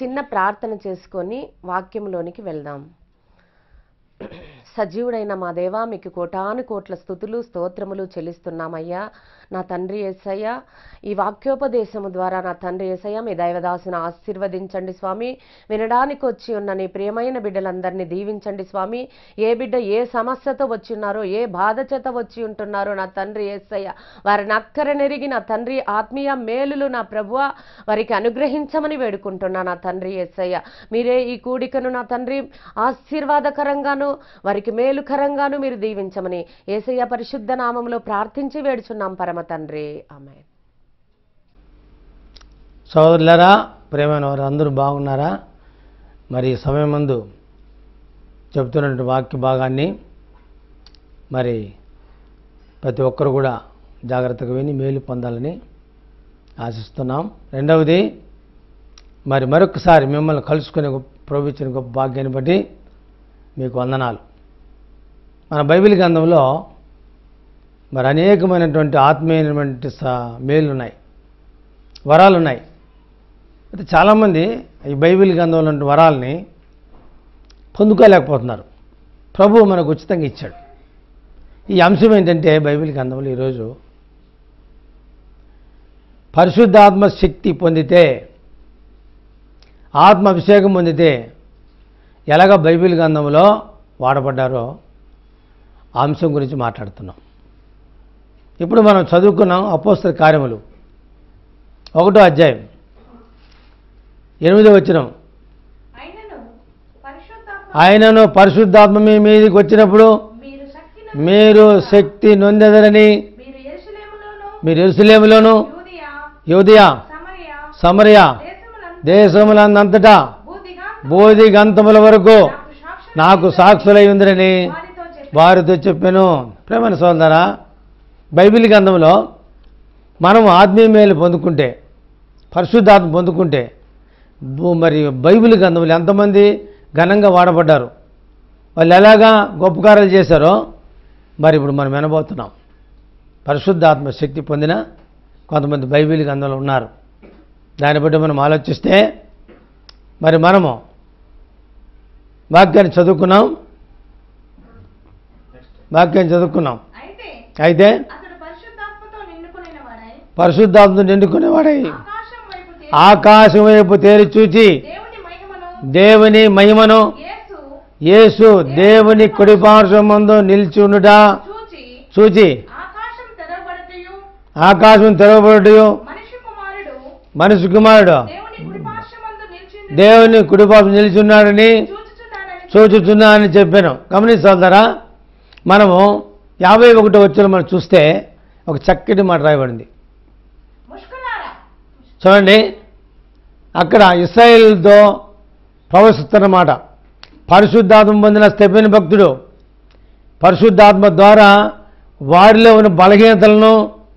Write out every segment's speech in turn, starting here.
చిన్న ప్రార్థన చేసుకొని వాక్యంలోనికి వెళ్దాం సజీవుడైన మా దేవా మీకు కోటాను కోట్ల స్థుతులు స్తోత్రములు చెల్లిస్తున్నామయ్యా నా తండ్రి ఏసయ్య ఈ వాక్యోపదేశము ద్వారా నా తండ్రి ఏసయ్య మీ దైవదాసును ఆశీర్వదించండి స్వామి వినడానికి వచ్చి ఉన్న నీ ప్రియమైన బిడ్డలందరినీ దీవించండి స్వామి ఏ బిడ్డ ఏ సమస్యతో వచ్చి ఉన్నారో ఏ బాధ చేత వచ్చి ఉంటున్నారో నా తండ్రి ఏసయ్య వారిని అక్కరనెరిగి నా తండ్రి ఆత్మీయ మేలులు నా ప్రభువ వారికి అనుగ్రహించమని వేడుకుంటున్నా నా తండ్రి ఏసయ్య మీరే ఈ కూడికను నా తండ్రి ఆశీర్వాదకరంగాను వారికి మేలుకరంగాను మీరు దీవించమని ఏసయ్య పరిశుద్ధ నామంలో ప్రార్థించి వేడుచున్నాం పరమ తండ్రి ఆమె సోదరులరా ప్రేమైన వారు అందరూ బాగున్నారా మరి ఈ సమయం ముందు చెప్తున్నటువంటి వాక్య భాగాన్ని మరి ప్రతి ఒక్కరు కూడా జాగ్రత్తగా విని మేలు పొందాలని ఆశిస్తున్నాం రెండవది మరి మరొకసారి మిమ్మల్ని కలుసుకునే గొప్ప ప్రభు ఇచ్చిన గొప్ప భాగ్యాన్ని బట్టి మీకు వందనాలు మన బైబిల్ గ్రంథంలో మరి అనేకమైనటువంటి ఆత్మీయమైనటువంటి స మేలు ఉన్నాయి వరాలు ఉన్నాయి అయితే చాలామంది ఈ బైబిల్ గ్రంథంలో ఉన్నటువంటి వరాలని పొందుకోలేకపోతున్నారు ప్రభు మనకు ఉచితంగా ఇచ్చాడు ఈ అంశం ఏంటంటే బైబిల్ గ్రంథంలో ఈరోజు పరిశుద్ధాత్మ శక్తి పొందితే ఆత్మ అభిషేకం పొందితే ఎలాగ బైబిల్ గ్రంథంలో వాడబడ్డారో ఆ అంశం గురించి మాట్లాడుతున్నాం ఇప్పుడు మనం చదువుకున్నాం అపోస్తల కార్యములు ఒకటో అధ్యాయం ఎనిమిదో వచ్చినాం అయినను పరిశుద్ధాత్మ ఆయనను పరిశుద్ధాత్మ మీ మీదకి వచ్చినప్పుడు మీరు శక్తిని మీరు శక్తి నొందెదరని మీరు ఎరుసలేములోను మీరు ఎరుసలేములోను యూదియా యోధియా సమరయ సమరయ దేశములందు దేశములందంతటా బూదిగా బోధి గంతముల వరకు నాకు సాక్షి నాకు సాక్షులై ఉందిరని వారితో చెప్పి వారితో చెప్పాను ప్రేమన సోదరా బైబిల్ గ్రంథంలో మనం ఆత్మీయ మేలు పొందుకుంటే పరిశుద్ధాత్మ పొందుకుంటే బు- మరి బైబిల్ గ్రంథంలో ఎంతమంది ఘనంగా వాడబడ్డారు వాళ్ళు ఎలాగా గొప్ప కార్యాలు చేశారో మరి ఇప్పుడు మనం వినబోతున్నాం పరిశుద్ధాత్మ శక్తి పొందిన కొంతమంది బైబిల్ గ్రంథంలో ఉన్నారు దాన్ని బట్టి మనం ఆలోచిస్తే మరి మనము వాక్యాన్ని చదువుకున్నాం వాక్యాన్ని చదువుకున్నాం అయితే అయితే అతడు పరిశుద్ధాత్మతో నిండుకునిన వాడై పరిశుద్ధాత్మను నిండుకునేవాడై ఆకాశం వైపు తేరి ఆకాశం వైపు తేరి చూచి దేవుని మహిమను దేవుని మహిమను యేసు యేసు దేవుని కుడిపార్శ్వమందు నిల్చుండుట చూచి చూచి ఆకాశం తెరవబడటయు ఆకాశం తెరవబడు మనిషి కుమారుడు మనిషి కుమారుడు దేవుని కుడిపార్శ్వమందు నిలిచిండు దేవుని కుడిపార్శ్వం నిల్చున్నాడని చూచుచున్నాడని చూచుచున్నా అని చెప్పాను గమనిస్తారా మనము యాభై ఒకటో వచ్చిన మనం చూస్తే ఒక చక్కటి మాట రాయబడింది ముష్కులారా చూడండి అక్కడ ఇస్రాయేల్తో ప్రవశిస్తున్నమాట పరిశుద్ధాత్మ పొందిన స్టెఫెన్ భక్తుడు పరిశుద్ధాత్మ ద్వారా వారిలో ఉన్న బలహీనతలను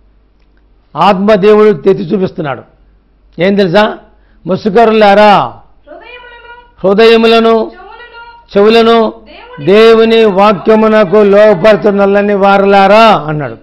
ఆత్మదేవుడు తెచ్చి చూపిస్తున్నాడు ఏం తెలుసా ముసుకరులారా హృదయములను హృదయములను చెవులను చెవులను దేవుని దేవుని వాక్యమునకు లోపడుతున్నల్లని వారలారా అన్నాడు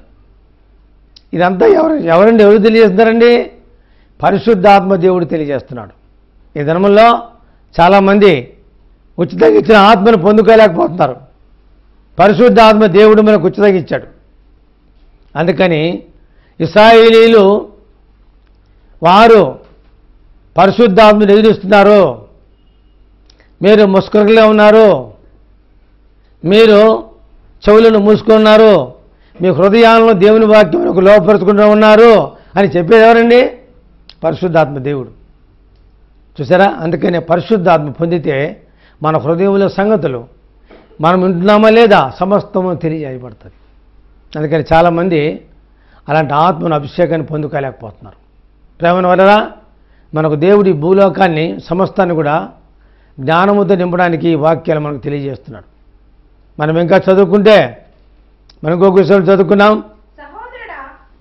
ఇదంతా ఎవరు ఎవరండి ఎవరు తెలియజేస్తున్నారండి పరిశుద్ధాత్మ దేవుడు తెలియజేస్తున్నాడు ఈ దినముల్లో చాలామంది ఉచితంగా ఇచ్చిన ఆత్మను పొందుకోలేకపోతున్నారు పరిశుద్ధాత్మ దేవుడు మనకు ఉచితంగా ఇచ్చాడు అందుకని ఇస్రాయేలీలు వారు పరిశుద్ధాత్మను ఎదురిస్తున్నారు మీరు ముస్కరులుగా ఉన్నారు మీరు చెవులను మూసుకున్నారు మీ హృదయాలను దేవుని వాక్యములకు లోపరుచుకుంటూ ఉన్నారు అని చెప్పేది ఎవరండి పరిశుద్ధాత్మ దేవుడు చూసారా అందుకనే పరిశుద్ధాత్మ పొందితే మన హృదయంలో సంగతులు మనం వింటున్నామా లేదా సమస్తము తెలియజేయబడుతుంది అందుకని చాలామంది అలాంటి ఆత్మను అభిషేకాన్ని పొందుకోలేకపోతున్నారు ప్రేమను వలన మనకు దేవుడి భూలోకాన్ని సమస్తాన్ని కూడా జ్ఞానముతో నింపడానికి ఈ వాక్యాలు మనకు తెలియజేస్తున్నాడు మనం ఇంకా చదువుకుంటే మనం ఇంకొక విషయం చదువుకున్నాం సహోదరుడా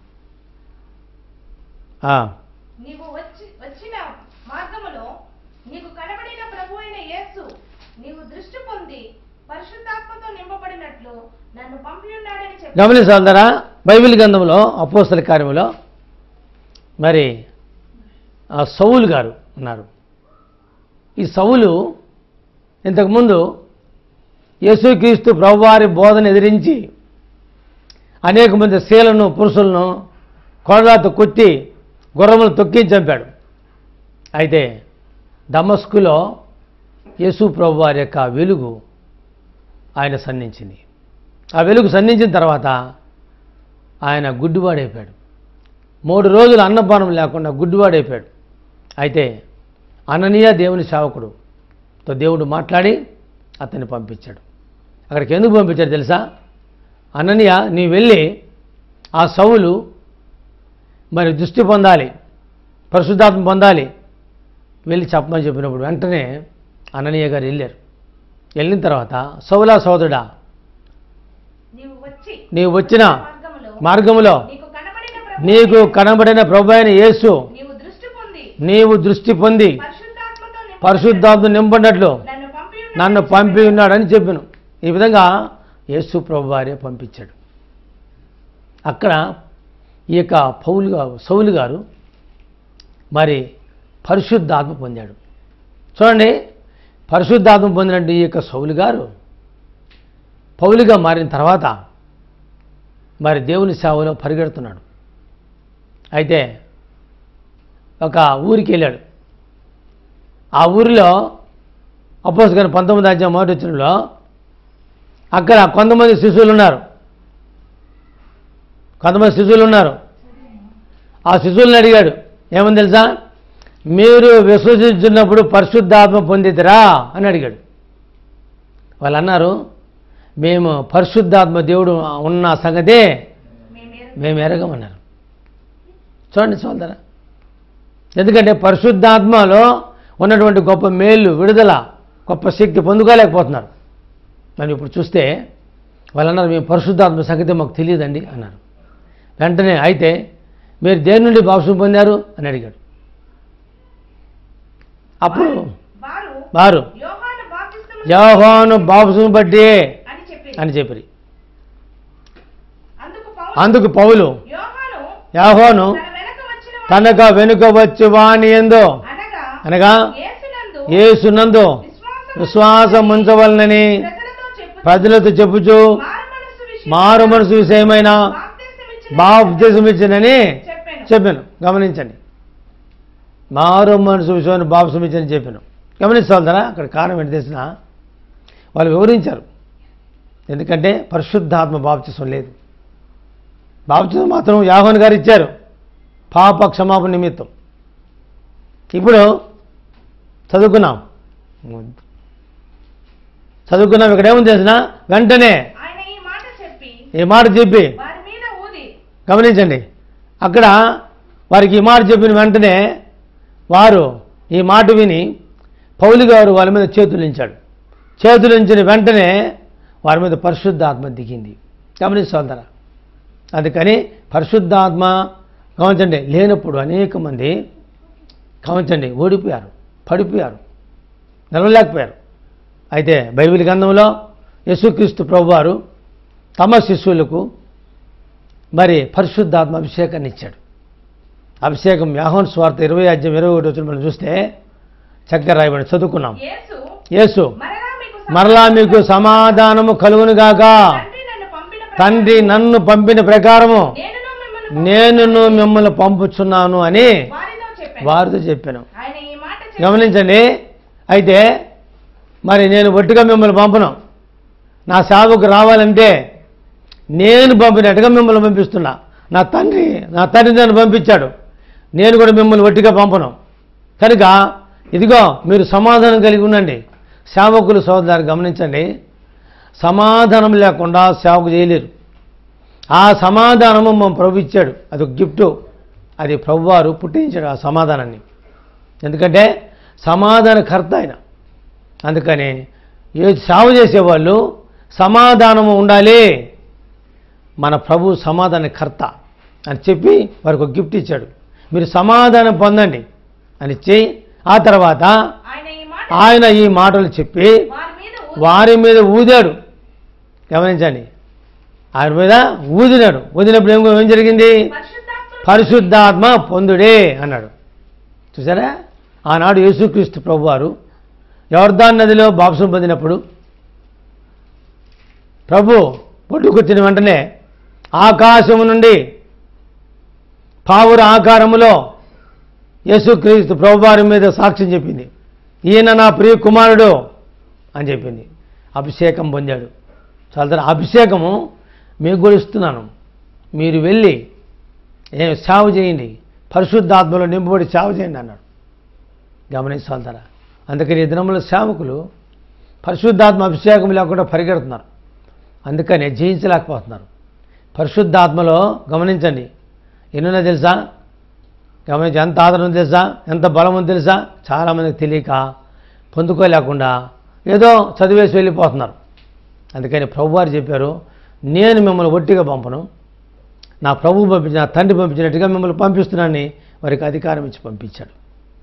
ఆ, నీవు వచ్చి వచ్చిన మార్గములో నీకు కనబడిన ప్రభు అయిన యేసు నీవు దృష్టి పొంది పరిశుద్ధాత్మతో నింపబడినట్లు నన్ను పంపి ఉన్నాడని చెప్పి గమనిస్తారా బైబిల్ గ్రంథంలో అపోస్తల కార్యములో మరి ఆ సౌలు గారు ఉన్నారు ఈ సౌలు ఇంతకుముందు యేసుక్రీస్తు ప్రభువారి బోధన ఎదిరించి అనేక మంది స్త్రీలను పురుషులను కొరడాతో కొట్టి గుర్రములు తొక్కి చంపాడు అయితే దమస్కులో యేసు ప్రభు వారి యొక్క వెలుగు ఆయన సన్నించింది ఆ వెలుగు సన్నించిన తర్వాత ఆయన గుడ్డివాడైపోయాడు మూడు రోజులు అన్నపానం లేకుండా గుడ్డివాడైపోయాడు అయితే అననీయ దేవుని సేవకుడు తో దేవుడు మాట్లాడి అతన్ని పంపించాడు అక్కడికి ఎందుకు పంపించాడు తెలుసా అననీయ నీ వెళ్ళి ఆ సౌలు మరి దృష్టి పొందాలి పరిశుద్ధాత్మ పొందాలి వెళ్ళి చెప్పమని చెప్పినప్పుడు వెంటనే అననీయ గారు వెళ్ళారు వెళ్ళిన తర్వాత సౌలా సోదరుడా నీవు వచ్చి నీవు వచ్చిన మార్గములో మార్గములో నీకు కనబడిన ప్రభు నీకు కనబడిన ప్రభు అయిన యేసు నీవు దృష్టి పొంది నీవు దృష్టి పొంది పరిశుద్ధాత్మతో నింపబడి పరిశుద్ధాత్మ నింపడినట్లు నన్ను పంపి నన్ను పంపి ఉన్నాడని చెప్పాను ఈ విధంగా యేసు ప్రభు వారే పంపించాడు అక్కడ ఈ యొక్క పౌలు గా- సౌలు గారు మరి పరిశుద్ధాత్మ పొందాడు చూడండి పరిశుద్ధాత్మ పొందినట్టు ఈ యొక్క సౌలు గారు పౌలుగా మారిన తర్వాత మరి దేవుని సేవలో పరిగెడుతున్నాడు అయితే ఒక ఊరికి వెళ్ళాడు ఆ ఊరిలో అపోజ్ గారి పంతొమ్మిది అధ్యాయం మొదటి వచ్చినలో అక్కడ కొంతమంది శిశువులు ఉన్నారు కొంతమంది శిశువులు ఉన్నారు ఆ శిశువులను అడిగాడు ఏమని తెలుసా మీరు విశ్వసించినప్పుడు పరిశుద్ధాత్మ పొందితరా అని అడిగాడు వాళ్ళు అన్నారు మేము పరిశుద్ధాత్మ దేవుడు ఉన్న సంగతే మేమేరు మేము ఎరగమన్నారు చూడండి సోదరా ఎందుకంటే పరిశుద్ధాత్మలో ఉన్నటువంటి గొప్ప మేలు విడుదల గొప్ప శక్తి పొందుకోలేకపోతున్నారు మరి ఇప్పుడు చూస్తే వాళ్ళు అన్నారు మేము పరిశుద్ధాత్మ సంగతి మాకు తెలియదండి అన్నారు వెంటనే అయితే మీరు దేని నుండి బాప్సం పొందారు అని అడిగాడు అప్పుడు వారు వారు యోహాను బాప్తిస్మము యోహాను బాప్సం బట్టి అని చెప్పి అని చెప్పి అందుకు పౌలు అందుకు పౌలు యోహాను యాహోను తన వెనక వచ్చిన వాడు తనక వెనుక వచ్చి వాణి ఎందో అనగా అనగా యేసునందు ఏసునందు విశ్వాసం విశ్వాసం ఉంచవలనని ప్రజలతో చెప్పు ప్రజలతో చెప్పుచు మారు మనస్సు విషయం మారు మనసు విషయమైన బాప్తిస్మమిచ్చిన బాప్తిసం ఇచ్చినని చెప్పాను చెప్పాను గమనించండి మారు మనసు విషయమైన బాప్సం ఇచ్చని చెప్పాను గమనిస్తారా అక్కడ కారణం ఏంటి తెలిసిన వాళ్ళు వివరించారు ఎందుకంటే పరిశుద్ధాత్మ బాప్తిసం లేదు బాప్తిసం మాత్రం యాహోన్ గారు ఇచ్చారు పాప క్షమాపణ నిమిత్తం ఇప్పుడు చదువుకున్నాం చదువుకున్నాం ఇక్కడ ఏముంది తెలిసిన వెంటనే ఆయన ఈ మాట చెప్పి ఈ మాట చెప్పి వారి మీద ఊది గమనించండి అక్కడ వారికి ఈ మాట చెప్పిన వెంటనే వారు ఈ మాట విని పౌలు గారు వాళ్ళ మీద చేతులించాడు చేతులించిన వెంటనే వారి మీద పరిశుద్ధాత్మ దిగింది గమనిస్తారా అందుకని పరిశుద్ధాత్మ గమనించండి లేనప్పుడు అనేక మంది గమనించండి ఓడిపోయారు పడిపోయారు నిలవలేకపోయారు అయితే బైబిల్ గ్రంథంలో యేసుక్రీస్తు ప్రభువారు తమ శిష్యులకు మరి పరిశుద్ధాత్మ అభిషేకాన్ని ఇచ్చాడు అభిషేకం యాహోన్ స్వార్థ ఇరవై అధ్యాయం ఇరవై ఒకటి వచ్చిన మనం చూస్తే చక్కగా రాయబడి చదువుకున్నాం యేసు యేసు మరలా మీకు మరలా మీకు సమాధానము కలుగునుగాక తండ్రి నన్ను పంపిన తండ్రి నన్ను పంపిన ప్రకారము నేనును మిమ్మల్ని నేనును మిమ్మల్ని పంపుచున్నాను అని వారితో చెప్పాను వారితో చెప్పాను ఆయన ఈ మాట చెప్పి గమనించండి అయితే మరి నేను ఒట్టిగా మిమ్మల్ని పంపను నా సేవకు రావాలంటే నేను పంపినట్టుగా మిమ్మల్ని పంపిస్తున్నా నా తండ్రి నా తండ్రి నన్ను పంపించాడు నేను కూడా మిమ్మల్ని ఒట్టిగా పంపను కనుక ఇదిగో మీరు సమాధానం కలిగి ఉండండి సేవకులు సోదరు గమనించండి సమాధానం లేకుండా సేవకు చేయలేరు ఆ సమాధానము మా ప్రభు ఇచ్చాడు అది ఒక గిఫ్ట్ అది ప్రభువారు పుట్టించాడు ఆ సమాధానాన్ని ఎందుకంటే సమాధానకర్త ఆయన అందుకని ఏ సేవ చేసేవాళ్ళు సమాధానము ఉండాలి మన ప్రభు సమాధానకర్త అని చెప్పి వారికి ఒక గిఫ్ట్ ఇచ్చాడు మీరు సమాధానం పొందండి అని ఇచ్చి ఆ తర్వాత ఆయన ఈ మాట ఆయన ఈ మాటలు చెప్పి వారి మీద ఊది వారి మీద ఊదాడు గమనించండి ఆయన మీద ఊదినాడు ఊదినప్పుడు ఏం ఏం జరిగింది పరిశుద్ధాత్మ పరిశుద్ధాత్మ పొందుడే అన్నాడు చూసారా ఆనాడు యేసుక్రీస్తు ప్రభువారు యోర్దాన్ నదిలో బాప్సం పొందినప్పుడు ప్రభు పొట్టుకొచ్చిన వెంటనే ఆకాశము నుండి పావుర ఆకారములో యేసుక్రీస్తు ప్రభువారి మీద సాక్ష్యం చెప్పింది ఈయన నా ప్రియ కుమారుడు అని చెప్పింది అభిషేకం పొందాడు చాలా అభిషేకము మీకు కూడా ఇస్తున్నాను మీరు వెళ్ళి ఏ సేవ చేయండి పరిశుద్ధాత్మలో నింపబడి సేవ చేయండి అన్నాడు గమనించాలతారా అందుకని ఈ దినముల సేవకులు పరిశుద్ధాత్మ అభిషేకం లేకుండా పరిగెడుతున్నారు అందుకని జయించలేకపోతున్నారు పరిశుద్ధాత్మలో గమనించండి ఎన్నున్నా తెలుసా గమనించి ఎంత ఆదరణ ఉంది తెలుసా ఎంత బలం ఉంది తెలుసా చాలామందికి తెలియక పొందుకోలేకుండా ఏదో చదివేసి వెళ్ళిపోతున్నారు అందుకని ప్రభువారు చెప్పారు నేను మిమ్మల్ని ఒట్టిగా పంపను నా ప్రభు పంపించిన నా తండ్రి పంపించినట్టుగా మిమ్మల్ని పంపిస్తున్నానని వారికి అధికారం ఇచ్చి పంపించాడు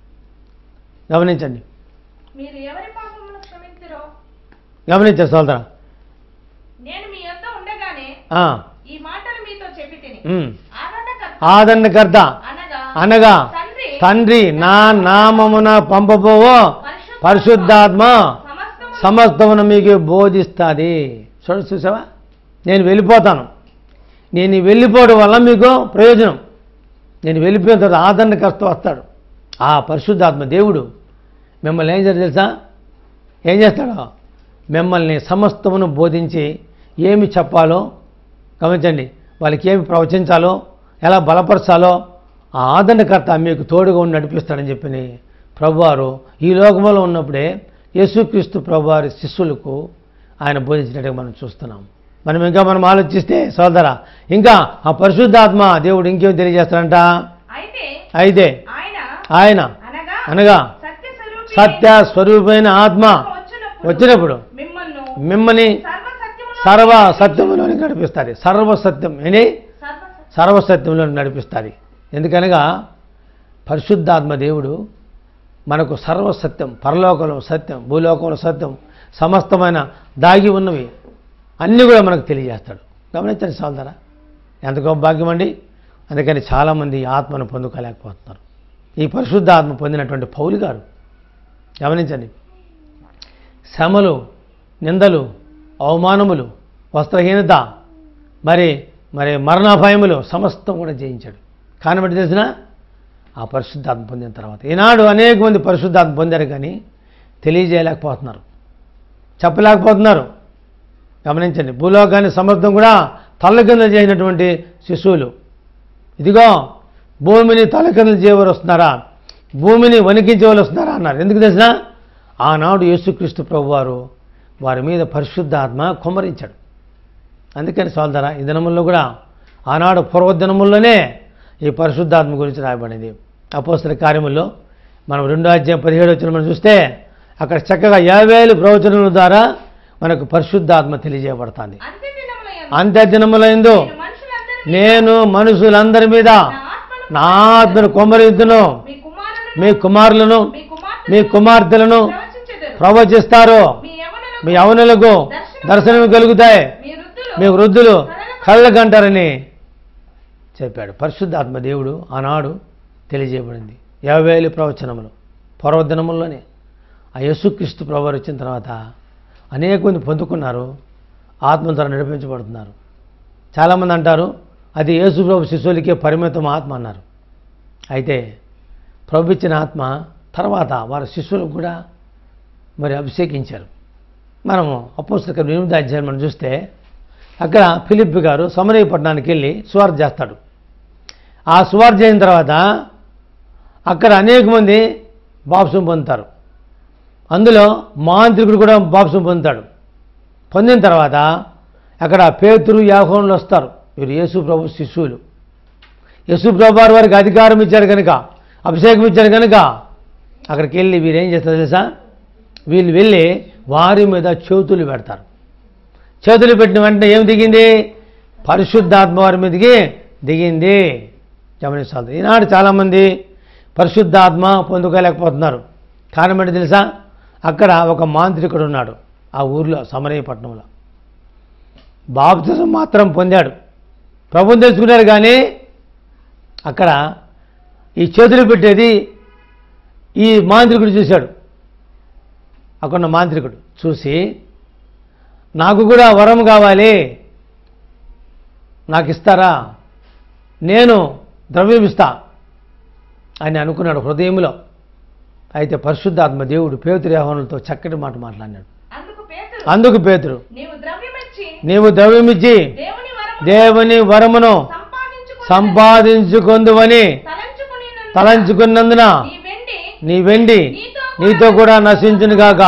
గమనించండి మీరు ఎవరి పాపమును క్షమించరో గమనించారు సోదరా నేను మీ యొద్ద ఉండగానే ఆ, ఈ మాటలు మీతో చెప్పి తిని ఉమ్. ఆదరణకర్త ఆదరణకర్త అనగా అనగా తండ్రి తండ్రి నా నామమున పంపబోవో పరిశుద్ధాత్మ సమస్తము సమస్తమును మీకు బోధిస్తుంది చూడ చూసావా నేను వెళ్ళిపోతాను నేను ఈ వెళ్ళిపోవడం వల్ల మీకు ప్రయోజనం నేను వెళ్ళిపోయిన తర్వాత ఆదరణకర్త వస్తాడు ఆ పరిశుద్ధాత్మ దేవుడు మిమ్మల్ని ఏం చేస్తాడు తెలుసా ఏం చేస్తాడో మిమ్మల్ని సమస్తమును బోధించి ఏమి చెప్పాలో గమనించండి వాళ్ళకి ఏమి ప్రవచించాలో ఎలా బలపరచాలో ఆ ఆదరణకర్త మీకు తోడుగా ఉండి నడిపిస్తాడని చెప్పి ప్రభువారు ఈ లోకంలో ఉన్నప్పుడే యేసుక్రీస్తు ప్రభువారి శిష్యులకు ఆయన బోధించినట్టుగా మనం చూస్తున్నాం మనం ఇంకా మనం ఆలోచిస్తే సోదర ఇంకా ఆ పరిశుద్ధాత్మ దేవుడు ఇంకేం తెలియజేస్తాడంట అయితే అయితే ఆయన ఆయన అనగా అనగా సత్య స్వరూపి సత్య స్వరూపమైన ఆత్మ వచ్చినప్పుడు వచ్చినప్పుడు మిమ్మల్ని మిమ్మల్ని సర్వ సత్యములో సర్వ సత్యములోనికి నడిపిస్తారు సర్వసత్యం ఏంటి సర్వ సర్వసత్యంలో నడిపిస్తారు ఎందుకనగా పరిశుద్ధాత్మ దేవుడు మనకు సర్వసత్యం పరలోకంలో సత్యం భూలోకంలో సత్యం సమస్తమైన దాగి ఉన్నవి అన్నీ కూడా మనకు తెలియజేస్తాడు గమనించండి సోదరా ఎంత గొప్ప భాగ్యం అండి అందుకని చాలామంది ఈ ఆత్మను పొందుకోలేకపోతున్నారు ఈ పరిశుద్ధ ఆత్మ పొందినటువంటి పౌలు గారు గమనించండి శ్రమలు నిందలు అవమానములు వస్త్రహీనత మరి మరి మరణాపాయములు సమస్తం కూడా జయించాడు కానీ బట్టి తెలిసిన ఆ పరిశుద్ధాత్మ పొందిన తర్వాత ఈనాడు అనేక మంది పరిశుద్ధాత్మ పొందారు కానీ తెలియజేయలేకపోతున్నారు చెప్పలేకపోతున్నారు గమనించండి భూలోకాన్ని సమర్థం కూడా తల్ల కింద చేసినటువంటి శిశువులు ఇదిగో భూమిని తలకింద చేయవారు వస్తున్నారా భూమిని వణికించే వాళ్ళు వస్తున్నారా అన్నారు ఎందుకు తెలిసిన ఆనాడు యేసుక్రీస్తు ప్రభు వారు వారి మీద పరిశుద్ధాత్మ కుమ్మరించాడు అందుకని సోదరా ఈ దినముల్లో కూడా ఆనాడు పూర్వదినముల్లోనే ఈ పరిశుద్ధాత్మ గురించి రాయబడింది అపోస్తల కార్యముల్లో మనం రెండో అధ్యాయం పదిహేడు వచ్చిన మనం చూస్తే అక్కడ చక్కగా యాభై ప్రవచనముల ద్వారా మనకు పరిశుద్ధాత్మ తెలియజేయబడుతుంది అంత్య దినముల యందు అంత్య దినములందు నేను మనుషులందరినీ నేను మనుషులందరి మీద నా ఆత్మను నా ఆత్మను కొమ్మరిద్దును మీ కుమారులను మీ కుమారులను మీ కుమార్తెలను మీ కుమార్తెలను ప్రవచించెదరు. ప్రవచిస్తారు మీ యవనులకు మీ యవనులకు దర్శనం కలుగుతాయి మీ వృద్ధులు మీ వృద్ధులు కళ్ళకంటారని చెప్పాడు పరిశుద్ధాత్మ దేవుడు ఆనాడు తెలియజేయబడింది యాభై వేలు ప్రవచనములు పర్వదినముల్లోనే ఆ యేసుక్రీస్తు ప్రభు వచ్చిన తర్వాత అనేక మంది పొందుకున్నారు ఆత్మ ద్వారా నడిపించబడుతున్నారు చాలామంది అంటారు అది యేసు ప్రభు శిశువులకే పరిమితం ఆత్మ అన్నారు అయితే ప్రభు ఇచ్చిన ఆత్మ తర్వాత వారి శిష్యులకు కూడా మరి అభిషేకించారు మనము అపోస్తక ఎనిమిది అధ్యాయం మనం చూస్తే అక్కడ ఫిలిప్ గారు సమరయ పట్టణానికి వెళ్ళి సువార్త చేస్తాడు ఆ సువార్త చేసిన తర్వాత అక్కడ అనేక మంది బాప్సం పొందుతారు అందులో మాంత్రికుడు కూడా బాప్సం పొందుతాడు పొందిన తర్వాత అక్కడ పేతురు యాహోన్లు వస్తారు వీరు యేసు ప్రభు శిష్యులు యేసు ప్రభు వారు వారికి అధికారం ఇచ్చారు కనుక అభిషేకం ఇచ్చారు కనుక అక్కడికి వెళ్ళి వీరు ఏం చేస్తారు తెలుసా వీళ్ళు వెళ్ళి వారి మీద చేతులు పెడతారు చేతులు పెట్టిన వెంటనే ఏం దిగింది పరిశుద్ధాత్మ వారి మీదకి దిగింది గమనించాలి ఈనాడు చాలామంది పరిశుద్ధాత్మ పొందుకోలేకపోతున్నారు కారణం ఏంటి తెలుసా అక్కడ ఒక మాంత్రికుడు ఉన్నాడు ఆ ఊర్లో సమరయపట్నంలో బాప్తిజం మాత్రం పొందాడు ప్రభుని తెలుసుకున్నారు కానీ అక్కడ ఈ చేతులు పెట్టేది ఈ మాంత్రికుడు చూశాడు అక్కడ మాంత్రికుడు చూసి నాకు కూడా వరం కావాలి నాకు ఇస్తారా నేను ద్రవ్యం ఇస్తా అని అనుకున్నాడు హృదయంలో అయితే పరిశుద్ధాత్మ దేవుడు పేతురు యెహోవాలతో చక్కటి మాట మాట్లాడినాడు అందుకు పేతురు అందుకు పేతురు నీవు ద్రవ్యమిచ్చి నీవు ద్రవ్యమిచ్చి దేవుని వరము దేవుని వరమును సంపాదించుకుని సంపాదించుకొందువని తలంచుకుని తలంచుకున్నందున నీ వెండి నీ వెండి నీతో కూడా నశించును గాక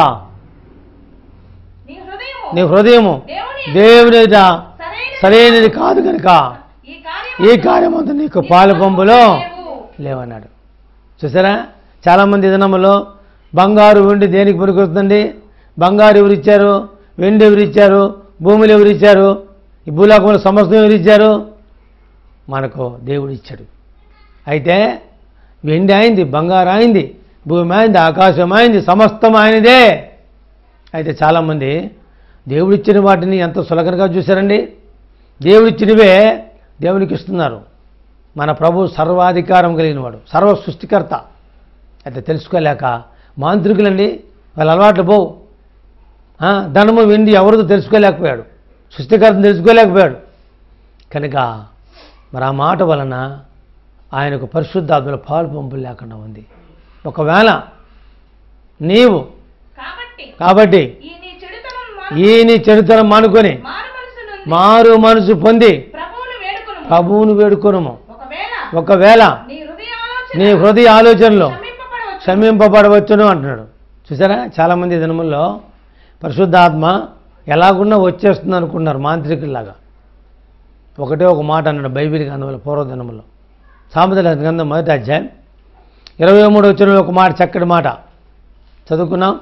నీ హృదయము నీ హృదయము దేవుని దేవుని ఎదుట సరైన సరైనది కాదు కనుక ఈ కార్యం ఈ కార్యమంతా నీకు పాలు పంపులో లేవన్నాడు చూసారా చాలామంది దినములో బంగారు వెండి దేనికి పనికొస్తుందండి బంగారు ఎవరు ఇచ్చారు వెండి ఎవరు ఇచ్చారు భూములు ఎవరు ఇచ్చారు ఈ భూలోకంలో సమస్తం ఎవరు ఇచ్చారు మనకు దేవుడు ఇచ్చాడు అయితే వెండి అయింది బంగారు అయింది భూమి అయింది ఆకాశం అయింది సమస్తం ఆయనదే అయితే చాలామంది దేవుడిచ్చిన వాటిని ఎంత సులకనగా చూశారండి దేవుడిచ్చినవే దేవునికి ఇస్తున్నారు మన ప్రభు సర్వాధికారం కలిగిన వాడు సర్వ సృష్టికర్త అయితే తెలుసుకోలేక మాంత్రికులండి వాళ్ళ అలవాట్లు పోవు ఆ, ధనము వెండి ఎవరిదో తెలుసుకోలేకపోయాడు సృష్టికర్తను తెలుసుకోలేకపోయాడు కనుక మరి ఆ మాట వలన ఆయనకు పరిశుద్ధాత్మల పాలు పంపులు లేకుండా ఉంది ఒకవేళ నీవు కాబట్టి కాబట్టి ఈ నీ చెడుతనం ఈ నీ చెడుతనం మానుకొని మారు మనసు నుండి మారు మనసు పొంది ప్రభువును వేడుకొను ప్రభువును వేడుకొనుము ఒకవేళ ఒకవేళ నీ హృదయ ఆలోచన నీ హృదయ ఆలోచనలో క్షమింపబడవచ్చు క్షమింపబడవచ్చును అంటున్నాడు చూసారా చాలామంది దినముల్లో పరిశుద్ధాత్మ ఎలాగున్నా వచ్చేస్తుంది అనుకున్నారు మాంత్రికుల్లాగా ఒకటే ఒక మాట అన్నాడు బైబిల్ గ్రంథంలో పూర్వదినములో సామెతల గ్రంథం మొదటి అధ్యాయం ఇరవై మూడు వచ్చిన ఒక మాట చక్కటి మాట చదువుకున్నాం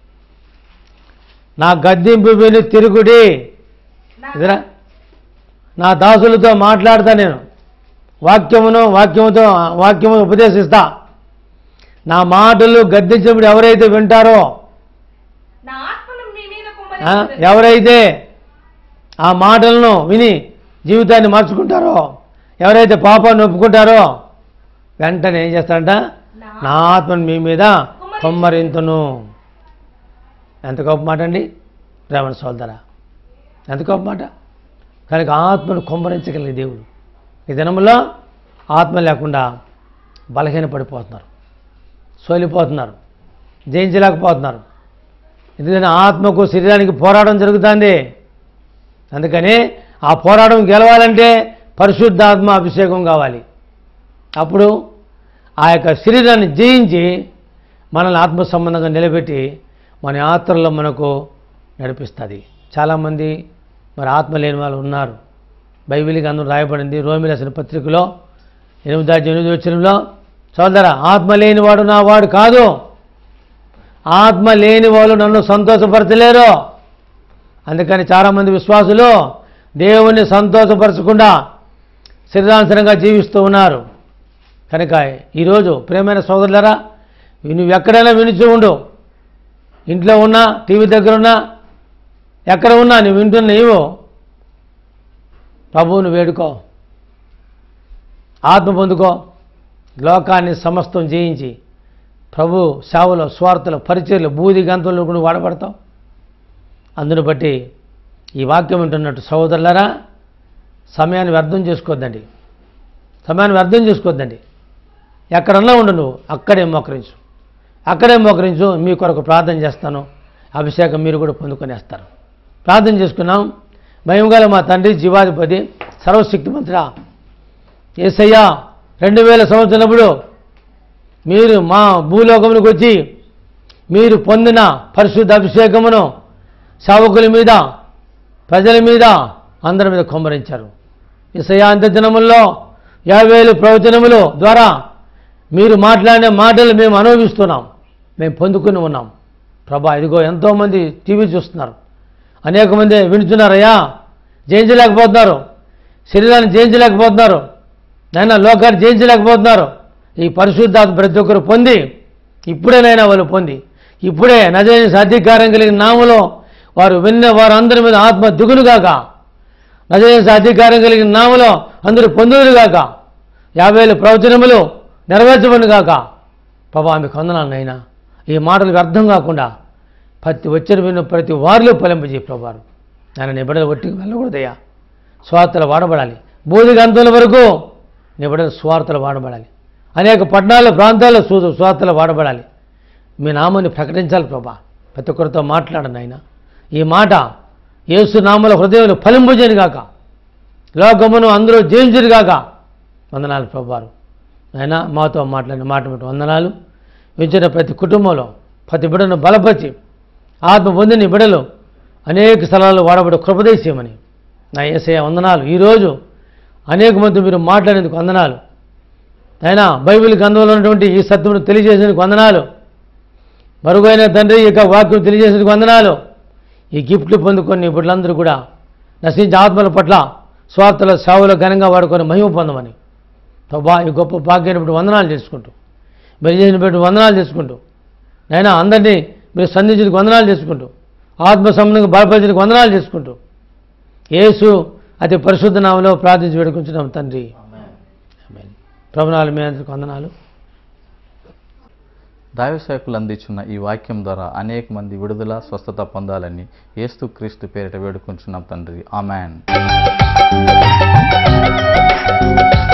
నా గద్దింపు విని తిరుగుడి నా- ఇదిరా నా దాసులతో మాట్లాడతా నేను వాక్యమును వాక్యముతో వాక్యము ఉపదేశిస్తా నా మాటలు గద్దించినప్పుడు ఎవరైతే వింటారో నా ఆత్మను మీ మీద ఆ, కుమ్మరించుదును. ఎవరైతే ఆ మాటలను విని జీవితాన్ని మార్చుకుంటారో ఎవరైతే పాపాన్ని ఒప్పుకుంటారో వెంటనే ఏం చేస్తాడంట నా ఆత్మను మీ మీద కొమ్మరింతును ఎంత గొప్ప మాట అండి రేవణ సోదరా ఎంత గొప్ప మాట కనుక ఆత్మను కొమ్మరించగలిగే దేవుడు ఈ దినములో ఆత్మ లేకుండా బలహీన పడిపోతున్నారు సోలిపోతున్నారు జయించలేకపోతున్నారు ఎందుకంటే ఆత్మకు శరీరానికి పోరాటం జరుగుతుంది అందుకని ఆ పోరాటం గెలవాలంటే పరిశుద్ధాత్మ అభిషేకం కావాలి అప్పుడు ఆ యొక్క శరీరాన్ని జయించి మనల్ని ఆత్మ సంబంధంగా నిలబెట్టి మన యాత్రలో మనకు నడిపిస్తుంది చాలామంది మరి ఆత్మ లేని వాళ్ళు ఉన్నారు బైబిల్ గ్రంథం రాయబడింది రోమి రాసిన పత్రికలో ఎనిమిది అధ్యాయం ఎనిమిది వచ్చినంలో సోదరా ఆత్మ లేనివాడు నా వాడు కాదు ఆత్మ లేని వాళ్ళు నన్ను సంతోషపరచలేరు అందుకని చాలామంది విశ్వాసులు దేవుణ్ణి సంతోషపరచకుండా శరీరానుసరంగా జీవిస్తూ ఉన్నారు కనుక ఈరోజు ప్రేమైన సోదరులరా నువ్వు ఎక్కడైనా వినిచి ఉండు ఇంట్లో ఉన్నా టీవీ దగ్గర ఉన్నా ఎక్కడ ఉన్నా నువ్వు వింటున్న నీవు ప్రభువును వేడుకో ఆత్మ పొందుకో లోకాన్ని సమస్తం జయించి ప్రభు సేవలో స్వార్థలో పరిచయలు బూది గంతులు కూడా వాడబడతావు అందును బట్టి ఈ వాక్యం వింటున్నట్టు సహోదరులరా సమయాన్ని వ్యర్థం చేసుకోవద్దండి సమయాన్ని వ్యర్థం చేసుకోవద్దండి ఎక్కడన్నా ఉండు నువ్వు అక్కడే మోకరించు అక్కడే మోకరించు మీ కొరకు ప్రార్థన చేస్తాను అభిషేకం మీరు కూడా పొందుకొనేస్తారు ప్రార్థన చేసుకున్నాం భయంగల మా తండ్రి జీవాధిపతి సర్వశక్తిమంతుడా ఏసయ్యా రెండు వేల సంవత్సరప్పుడు మీరు మా భూలోకమునికి వచ్చి మీరు పొందిన పరిశుద్ధ అభిషేకమును సేవకుల మీద ప్రజల మీద అందరి మీద కుమ్మరించారు ఇసయా అంత్య దినముల్లో యాభై ప్రవచనములు ద్వారా మీరు మాట్లాడిన మాటలు మేము అనుభవిస్తున్నాం మేము పొందుకుని ఉన్నాం ప్రభా ఇదిగో ఎంతోమంది టీవీ చూస్తున్నారు అనేక మంది వింటున్నారయ్యా జయించలేకపోతున్నారు శరీరాన్ని జయించలేకపోతున్నారు నైనా లోకాన్ని జయించలేకపోతున్నారు ఈ పరిశుద్ధాత్మ ప్రతి ఒక్కరు పొంది ఇప్పుడేనైనా వాళ్ళు పొంది ఇప్పుడే నజరైన సాధికారం కలిగిన నామలో వారు విన్న వారు అందరి మీద ఆత్మ దిగులుగాక నజరైన సాధికారం కలిగిన నామలో అందరూ పొందుదురుగాక యాభై వేల ప్రవచనములు నెరవేర్చబడిగాక ప్రభా మీకు వందనాలనైనా ఈ మాటలు వ్యర్థం కాకుండా ప్రతి వచ్చిన విన్న ప్రతి వారిలో ఫలింపజేయ ప్రభావం ఆయన నిబడలు ఒట్టికి వెళ్ళకూడదయ్యా స్వార్థలు వాడబడాలి బోధి గంతుల వరకు నిబడలు స్వార్థలు వాడబడాలి అనేక పట్టణాల ప్రాంతాల్లో స్వ స్వార్థలు వాడబడాలి మీ నామాన్ని ప్రకటించాలి ప్రభా ప్రతి ఒక్కరితో మాట్లాడండి ఆయన ఈ మాట యేసు నామల హృదయంలో ఫలింపజేయను గాక లోకమును అందరూ జయించరు గాక వందనాలు ప్రభారు ఆయన మాతో మాట్లాడిన మాట బట్టి వందనాలు వించిన ప్రతి కుటుంబంలో ప్రతి బిడను బలపరిచి ఆత్మ పొందిన ఈ బిడలు అనేక స్థలాల్లో వాడబడి కృపదేశమని నా ఏసయ్య వందనాలు ఈరోజు అనేక మంది మీరు మాట్లాడేందుకు వందనాలు అయినా బైబిల్ గ్రంథంలో ఉన్నటువంటి ఈ సత్యమును తెలియజేసేందుకు వందనాలు మరుగైన తండ్రి ఈ యొక్క వాక్యం తెలియజేసేందుకు వందనాలు ఈ గిఫ్ట్లు పొందుకొని బిడ్డలందరూ కూడా నశించే ఆత్మల పట్ల స్వార్థల సేవలో ఘనంగా వాడుకొని మహిమ పొందమని బా ఈ గొప్ప భాగ్యాన్ని బట్టి వందనాలు చేసుకుంటూ మీరు చేసిన బట్టి వందనాలు చేసుకుంటూ నైనా అందరినీ మీరు సంధించడానికి వందనాలు చేసుకుంటూ ఆత్మ సంబంధంగా బలపరిచడానికి వందనాలు చేసుకుంటూ యేసు అతి పరిశుద్ధ నామలో ప్రార్థించి వేడుకుంటున్నాం తండ్రి ఆమేన్. ప్రభునాలు మీ అందరికి వందనాలు దైవసేవకులు అందించిన ఈ వాక్యం ద్వారా అనేక మంది విడుదల స్వస్థత పొందాలని యేసు క్రీస్తు పేరిట వేడుకుంటున్నాం తండ్రి ఆమెన్